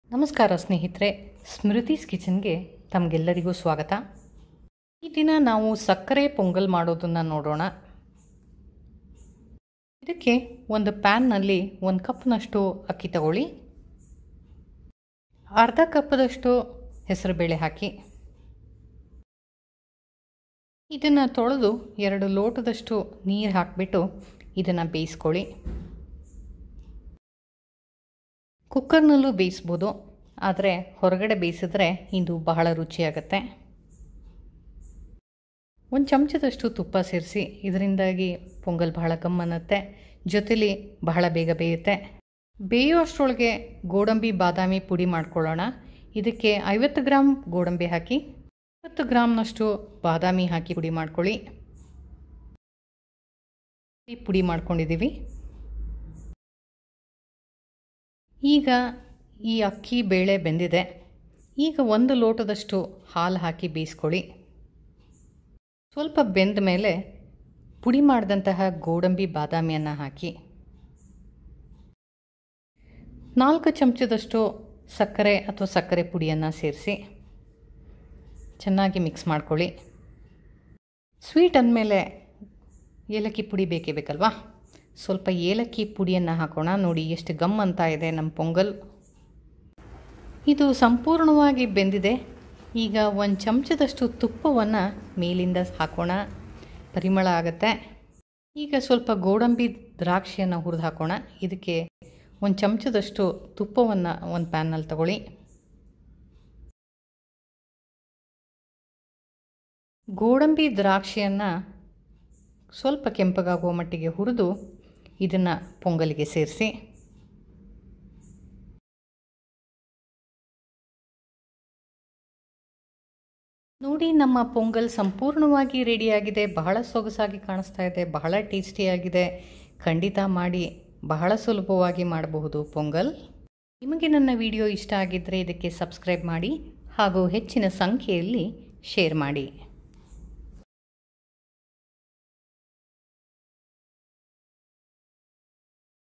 ನಮಸ್ಕಾರ ಸ್ನೇಹಿತರೆ ಸ್ಮೃತೀಸ್ ಕಿಚನ್ಗೆ ತಮಗೆಲ್ಲರಿಗೂ ಸ್ವಾಗತ ಈ ದಿನ ನಾವು ಸಕ್ಕರೆ ಪೊಂಗಲ್ ಮಾಡೋದನ್ನು ನೋಡೋಣ ಇದಕ್ಕೆ ಒಂದು ಪ್ಯಾನ್ನಲ್ಲಿ ಒಂದು ಕಪ್ನಷ್ಟು ಅಕ್ಕಿ ತಗೊಳ್ಳಿ ಅರ್ಧ ಕಪ್ಪದಷ್ಟು ಹೆಸರುಬೇಳೆ ಹಾಕಿ ಇದನ್ನು ತೊಳೆದು ಎರಡು ಲೋಟದಷ್ಟು ನೀರು ಹಾಕಿಬಿಟ್ಟು ಇದನ್ನು ಬೇಯಿಸ್ಕೊಳ್ಳಿ ಕುಕ್ಕರ್ನಲ್ಲೂ ಬೇಯಿಸ್ಬೋದು ಆದರೆ ಹೊರಗಡೆ ಬೇಯಿಸಿದ್ರೆ ಇದು ಬಹಳ ರುಚಿಯಾಗತ್ತೆ ಒಂದು ಚಮಚದಷ್ಟು ತುಪ್ಪ ಸೇರಿಸಿ ಇದರಿಂದಾಗಿ ಪೊಂಗಲ್ ಬಹಳ ಕಮ್ಮನ್ನತ್ತೆ ಜೊತೆಲಿ ಬಹಳ ಬೇಗ ಬೇಯುತ್ತೆ ಬೇಯೋ ಅಷ್ಟರೊಳಗೆ ಗೋಡಂಬಿ ಬಾದಾಮಿ ಪುಡಿ ಮಾಡ್ಕೊಳ್ಳೋಣ ಇದಕ್ಕೆ ಐವತ್ತು ಗ್ರಾಮ್ ಗೋಡಂಬಿ ಹಾಕಿ ಐವತ್ತು ಗ್ರಾಮ್ನಷ್ಟು ಬಾದಾಮಿ ಹಾಕಿ ಪುಡಿ ಮಾಡ್ಕೊಳ್ಳಿ ಈ ಪುಡಿ ಮಾಡ್ಕೊಂಡಿದ್ದೀವಿ ಈಗ ಈ ಅಕ್ಕಿ ಬೇಳೆ ಬೆಂದಿದೆ ಈಗ ಒಂದು ಲೋಟದಷ್ಟು ಹಾಲು ಹಾಕಿ ಬೇಯಿಸ್ಕೊಳ್ಳಿ ಸ್ವಲ್ಪ ಬೆಂದ ಮೇಲೆ ಪುಡಿ ಮಾಡಿದಂತಹ ಗೋಡಂಬಿ ಬಾದಾಮಿಯನ್ನು ಹಾಕಿ ನಾಲ್ಕು ಚಮಚದಷ್ಟು ಸಕ್ಕರೆ ಅಥವಾ ಸಕ್ಕರೆ ಪುಡಿಯನ್ನು ಸೇರಿಸಿ ಚೆನ್ನಾಗಿ ಮಿಕ್ಸ್ ಮಾಡ್ಕೊಳ್ಳಿ ಸ್ವೀಟ್ ಅಂದಮೇಲೆ ಏಲಕ್ಕಿ ಪುಡಿ ಬೇಕೇ ಬೇಕಲ್ವಾ ಸ್ವಲ್ಪ ಏಲಕ್ಕಿ ಪುಡಿಯನ್ನು ಹಾಕೋಣ ನೋಡಿ ಎಷ್ಟು ಗಮ್ ಅಂತ ಇದೆ ನಮ್ಮ ಪೊಂಗಲ್ ಇದು ಸಂಪೂರ್ಣವಾಗಿ ಬೆಂದಿದೆ ಈಗ ಒಂದು ಚಮಚದಷ್ಟು ತುಪ್ಪವನ್ನು ಮೇಲಿಂದ ಹಾಕೋಣ ಪರಿಮಳ ಆಗುತ್ತೆ ಈಗ ಸ್ವಲ್ಪ ಗೋಡಂಬಿ ದ್ರಾಕ್ಷಿಯನ್ನು ಹುರಿದು ಹಾಕೋಣ ಇದಕ್ಕೆ ಒಂದು ಚಮಚದಷ್ಟು ತುಪ್ಪವನ್ನು ಒಂದು ಪ್ಯಾನ್ನಲ್ಲಿ ತಗೊಳ್ಳಿ ಗೋಡಂಬಿ ದ್ರಾಕ್ಷಿಯನ್ನು ಸ್ವಲ್ಪ ಕೆಂಪಗಾಗುವ ಮಟ್ಟಿಗೆ ಹುರಿದು ಇದನ್ನು ಪೊಂಗಲಿಗೆ ಸೇರಿಸಿ ನೋಡಿ ನಮ್ಮ ಪೊಂಗಲ್ ಸಂಪೂರ್ಣವಾಗಿ ರೆಡಿಯಾಗಿದೆ ಬಹಳ ಸೊಗಸಾಗಿ ಕಾಣಿಸ್ತಾ ಇದೆ ಬಹಳ ಟೇಸ್ಟಿಯಾಗಿದೆ ಖಂಡಿತ ಮಾಡಿ ಬಹಳ ಸುಲಭವಾಗಿ ಮಾಡಬಹುದು ಪೊಂಗಲ್ ನಿಮಗೆ ನನ್ನ ವಿಡಿಯೋ ಇಷ್ಟ ಆಗಿದ್ದರೆ ಇದಕ್ಕೆ ಸಬ್ಸ್ಕ್ರೈಬ್ ಮಾಡಿ ಹಾಗೂ ಹೆಚ್ಚಿನ ಸಂಖ್ಯೆಯಲ್ಲಿ ಶೇರ್ ಮಾಡಿ